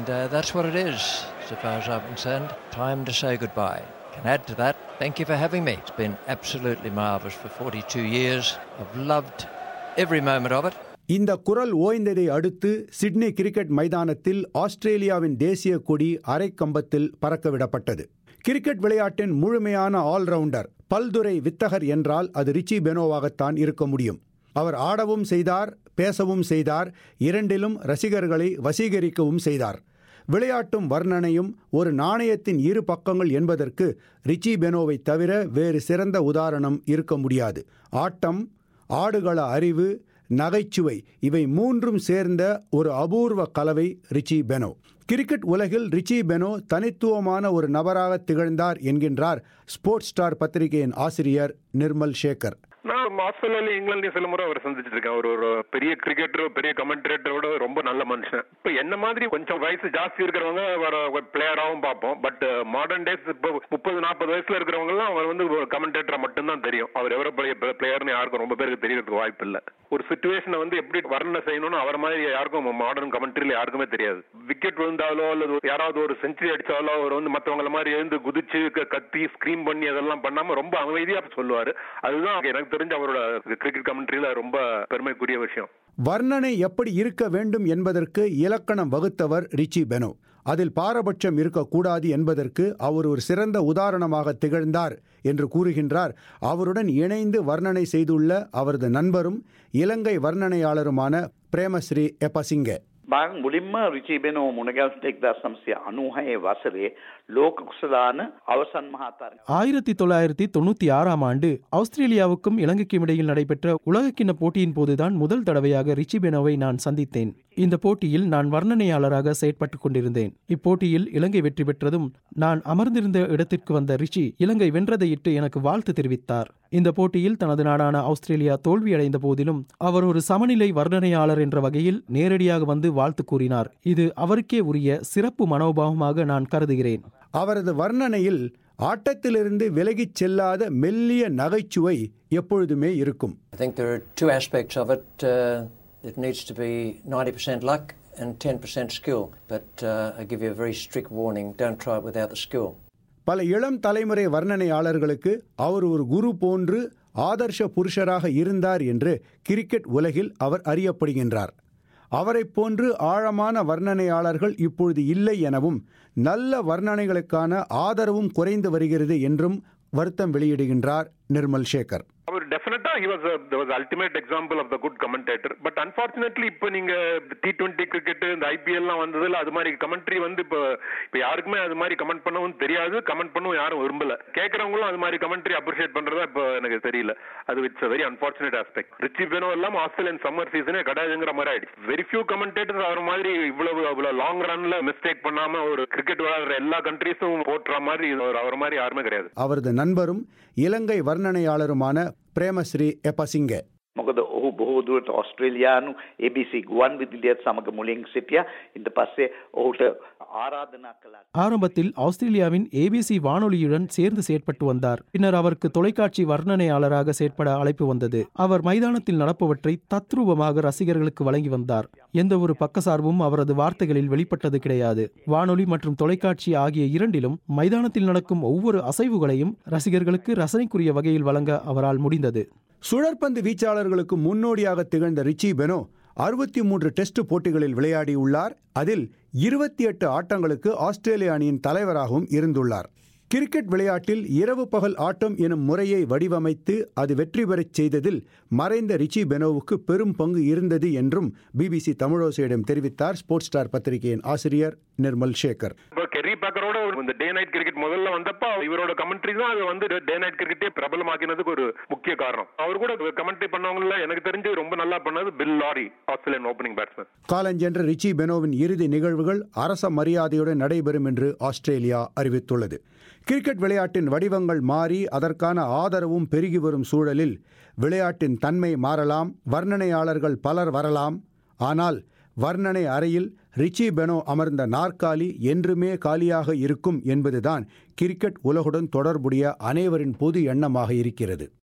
And uh, that's what it is, so far as I'm concerned. Time to say goodbye. Can add to that, thank you for having me. It's been absolutely marvellous for 42 years. I've loved every moment of it. இந்த குரல் ஓய்ந்ததை அடுத்து Sydney cricket மைதானத்தில் ஆஸ்திரேலியாவின் தேசிய கொடி அரைக்கம்பத்தில் பறக்கவிடப்பட்டது cricket விளையாட்டின் முழுமையான allrounder பல்துறை வித்தகர் என்றால் அது ரிச்சி பெனோவாகத்தான் இருக்க முடியும் அவர் ஆடவும் செய்தார் பேசவும் செய்தார் இரண்டிலும் ரசிகர்களை வசீகரிக்கவும் செய்தார் விளையாட்டும் வர்ணனையும் ஒரு நாணயத்தின் இரு பக்கங்கள் என்பதற்கு ரிச்சி பெனோவை தவிர வேறு சிறந்த உதாரணம் இருக்க முடியாது ஆட்டம் ஆடுகள அறிவு நகைச்சுவை இவை மூன்றும் சேர்ந்த ஒரு அபூர்வ கலவை ரிச்சி பெனோ கிரிக்கெட் உலகில் ரிச்சி பெனோ தனித்துவமான ஒரு நபராக திகழ்ந்தார் என்கின்றார் ஸ்போர்ட்ஸ் ஸ்டார் பத்திரிகையின் ஆசிரியர் நிர்மல் சேகர் நான் ஆஸ்திரேலியா இங்கிலாந்தையும் சில முறை அவர் சந்திச்சிட்டு இருக்கேன் அவர் ஒரு பெரிய கிரிக்கெட்டர் பெரிய கமெண்டரேட்டரோட ரொம்ப நல்ல மனுஷன் இப்ப என்ன மாதிரி கொஞ்சம் வயசு ஜாஸ்தி இருக்கிறவங்க ஒரு பிளேயராகவும் பார்ப்போம் பட் மாடர்ன் டேஸ் இப்போ முப்பது நாற்பது வயசுல இருக்கிறவங்க எல்லாம் அவர் வந்து ஒரு கமெண்டேட்டரா மட்டும்தான் தெரியும் அவர் எவ்வளவு பெரிய பிளேயர்னு யாருக்கும் ரொம்ப பேருக்கு தெரியறதுக்கு வாய்ப்பு இல்ல ஒரு சுச்சுவேஷனை வந்து எப்படி வர்ணனை செய்யணும்னு அவர் மாதிரி யாருக்கும் மாடர்ன் கமெண்ட்ரியில யாருக்குமே தெரியாது விக்கெட் விழுந்தாலோ அல்லது யாராவது ஒரு செஞ்சுரி அடிச்சாலோ அவர் வந்து மற்றவங்கள மாதிரி எழுந்து குதிச்சு கத்தி ஸ்கிரீம் பண்ணி அதெல்லாம் பண்ணாம ரொம்ப அமைதியா சொல்லுவாரு அதுதான் எனக்கு தெரிஞ்ச அவரோட கிரிக்கெட் கமெண்ட்ரியில ரொம்ப பெருமைக்குரிய விஷயம் வர்ணனை எப்படி இருக்க வேண்டும் என்பதற்கு இலக்கணம் வகுத்தவர் ரிச்சி பெனோ அதில் பாரபட்சம் இருக்கக்கூடாது என்பதற்கு அவர் ஒரு சிறந்த உதாரணமாக திகழ்ந்தார் என்று கூறுகின்றார் அவருடன் இணைந்து வர்ணனை செய்துள்ள அவரது நண்பரும் இலங்கை வர்ணனையாளருமான பிரேமஸ்ரீ எபசிங்கே මං මුලින්ම රිචීබෙනෝ මුණගැස්ට එක්දස් සම්සිය අනුහයේ වසරේ ලෝක කුසලාන අවසන් මහාතර ஆயிரத்தி தொள்ளாயிரத்தி தொண்ணூத்தி ஆறாம் ஆண்டு ஆஸ்திரேலியாவுக்கும் இலங்கைக்கும் இடையில் நடைபெற்ற உலகக்கிண்ண போட்டியின் போதுதான் முதல் தடவையாக ரிச்சி பெனோவை நான் சந்தித்தேன் இந்த போட்டியில் நான் வர்ணனையாளராக செயற்பட்டுக் கொண்டிருந்தேன் இப்போட்டியில் இலங்கை வெற்றி பெற்றதும் நான் அமர்ந்திருந்த இடத்திற்கு வந்த ரிச்சி இலங்கை வென்றதையிட்டு எனக்கு வாழ்த்து தெரிவித்தார் இந்த போட்டியில் தனது நாடான ஆஸ்திரேலியா தோல்வியடைந்த போதிலும் அவர் ஒரு சமநிலை வர்ணனையாளர் என்ற வகையில் நேரடியாக வந்து வாழ்த்து கூறினார் இது அவருக்கே உரிய சிறப்பு மனோபாவமாக நான் கருதுகிறேன் அவரது வர்ணனையில் ஆட்டத்திலிருந்து விலகிச் செல்லாத மெல்லிய நகைச்சுவை எப்பொழுதுமே இருக்கும் I think there are two aspects of it. Uh, it needs to be 90% luck and 10% skill. But uh, I give you a very strict warning don't try it without the skill. பல இளம் தலைமுறை வர்ணனையாளர்களுக்கு அவர் ஒரு குரு போன்று ஆதர்ஷ புருஷராக இருந்தார் என்று cricket உலகில் அவர் அறியப்படுகின்றார் அவரைப் போன்று ஆழமான வர்ணனையாளர்கள் இப்பொழுது இல்லை எனவும் நல்ல வர்ணனைகளுக்கான ஆதரவும் குறைந்து வருகிறது என்றும் வருத்தம் வெளியிடுகின்றார் நிர்மல் சேகர் அவர் டெஃபினட்டா he was was ultimate example of the good commentator but unfortunately இப்போ நீங்க டி டுவெண்ட்டி கிரிக்கெட் இந்த ஐபிஎல்லாம் வந்ததுல அது மாதிரி கமெண்ட்ரி வந்து இப்போ இப்போ யாருக்குமே அது மாதிரி கமெண்ட் பண்ணவும் தெரியாது கமெண்ட் பண்ணவும் யாரும் விரும்பல கேட்கறவங்களும் அது மாதிரி கமெண்ட்ரி அப்ரிஷியேட் பண்றதா இப்போ எனக்கு தெரியல அது it's very unfortunate aspect Richie Benaud எல்லாம் ஆஸ்திரேலியன் சம்மர் சீசனே கிடையாதுங்கிற மாதிரி ஆயிடுச்சு வெரி ஃபியூ கமெண்டேட்டர்ஸ் அவர் மாதிரி இவ்வளவு அவ்வளவு லாங் ரன்ல மிஸ்டேக் பண்ணாம ஒரு கிரிக்கெட் விளையாடுற எல்லா கண்ட்ரீஸும் போட்டுற மாதிரி அவர் மாதிரி யாருமே கிடையாது அவரது நண்பரும் இலங்கை வர்ணனையாளருமான பிரேமஸ்ரீ எபசிங்கே මොකද ඔහු බොහෝ දුරට ඔස්ට්‍රේලියානු ABC ගුවන් විදිලියත් සමග මුලින් සිටිය ඉට පස්සේ ඔහුට ආරාධනා කළා ஆரம்பத்தில் ஆஸ்திரேலியாவின் ஏபிசி வானொலியுடன் சேர்ந்து செயற்பட்டு வந்தார் பின்னர் அவருக்கு தொலைக்காட்சி வர்ணனையாளராக செயற்பட அழைப்பு வந்தது அவர் மைதானத்தில் நடப்பவற்றை தத்ரூபமாக ரசிகர்களுக்கு வழங்கி வந்தார் எந்த ஒரு பக்கசார்பும் அவரது வார்த்தைகளில் வெளிப்பட்டது கிடையாது வானொலி மற்றும் தொலைக்காட்சி ஆகிய இரண்டிலும் மைதானத்தில் நடக்கும் ஒவ்வொரு அசைவுகளையும் ரசிகர்களுக்கு ரசனைக்குரிய வகையில் வழங்க அவரால் முடிந்தது சுழற்பந்து வீச்சாளர்களுக்கு முன்னோடியாக திகழ்ந்த ரிச்சி பெனோ அறுபத்தி மூன்று டெஸ்ட் போட்டிகளில் விளையாடியுள்ளார் அதில் இருபத்தி எட்டு ஆட்டங்களுக்கு ஆஸ்திரேலிய அணியின் தலைவராகவும் இருந்துள்ளார் கிரிக்கெட் விளையாட்டில் இரவு பகல் ஆட்டம் எனும் முறையை வடிவமைத்து அது வெற்றி பெறச் செய்ததில் மறைந்த ரிச்சி பெனோவுக்கு பெரும் பங்கு இருந்தது என்றும் பிபிசி தமிழோசையிடம் தெரிவித்தார் ஸ்போர்ட்ஸ் ஸ்டார் பத்திரிகையின் ஆசிரியர் நிர்மல் சேகர் இப்போ கெரி பேக்கரோட இந்த டே நைட் கிரிக்கெட் முதல்ல வந்தப்ப இவரோட கமெண்ட்ரி தான் அது வந்து டே நைட் கிரிக்கெட்டே பிரபலமாக்கினதுக்கு ஒரு முக்கிய காரணம் அவர் கூட கமெண்ட்ரி பண்ணவங்கள எனக்கு தெரிஞ்சு ரொம்ப நல்லா பண்ணது Bill Lawry Australian opening batsman காலஞ்சென்ற ரிச்சி பெனோவின் இறுதி நிகழ்வுகள் அரச மரியாதையுடன் நடைபெறும் என்று ஆஸ்திரேலியா அறிவித்துள்ளது கிரிக்கெட் விளையாட்டின் வடிவங்கள் மாறி அதற்கான ஆதரவும் பெருகி வரும் சூழலில் விளையாட்டின் தன்மை மாறலாம் வர்ணனையாளர்கள் பலர் வரலாம் ஆனால் வர்ணனை அறையில் ரிச்சி பெனோ அமர்ந்த நாற்காலி என்றுமே காலியாக இருக்கும் என்பதுதான் கிரிக்கெட் உலகுடன் தொடர்புடைய அனைவரின் பொது எண்ணமாக இருக்கிறது